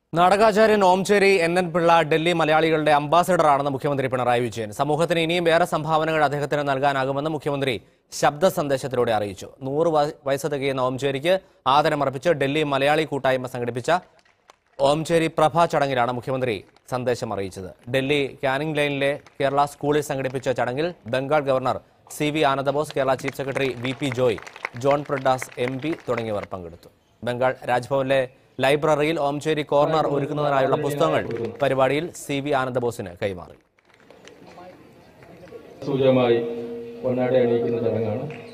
നാടകാചാര്യൻ Omchery N N Pillai Delhi മലയാളികളുടെ അംബാസഡറാണെന്ന് മുഖ്യമന്ത്രി പിണറായി വിജയൻ സമൂഹത്തിന് ഇനിയും ഏറെ സംഭാവനകൾ അദ്ദേഹത്തിന് നൽകാനാകുമെന്ന് മുഖ്യമന്ത്രി ശബ്ദ സന്ദേശത്തിലൂടെ അറിയിച്ചു നൂറ് വയ- വയസ്സ് തികയുന്ന ഓംചേരിക്ക് ആദരമർപ്പിച്ച് ഡൽഹി മലയാളി കൂട്ടായ്മ സംഘടിപ്പിച്ച ഓംചേരി പ്രഭ ചടങ്ങിലാണ് മുഖ്യമന്ത്രി സന്ദേശം അറിയിച്ചത് ഡൽഹി കാനിംഗ് ലൈനിലെ കേരള സ്കൂളിൽ സംഘടിപ്പിച്ച ചടങ്ങിൽ Bengal governor C V Anandabose Kerala chief secretary V P Joy John Brittas M P തുടങ്ങിയവർ പങ്കെടുത്തു ബംഗാൾ രാജ്ഭവനിലെ ലൈബ്രറിയിൽ ഓംചേരി കോർണർ ഒരുക്കുന്നതിനായുള്ള പുസ്തകങ്ങൾ പരിപാടിയിൽ സി വി ആനന്ദബോസിന് കൈമാറി സൂചകമായി പൊന്നാട അണിയിക്കുന്ന ചടങ്ങാണ്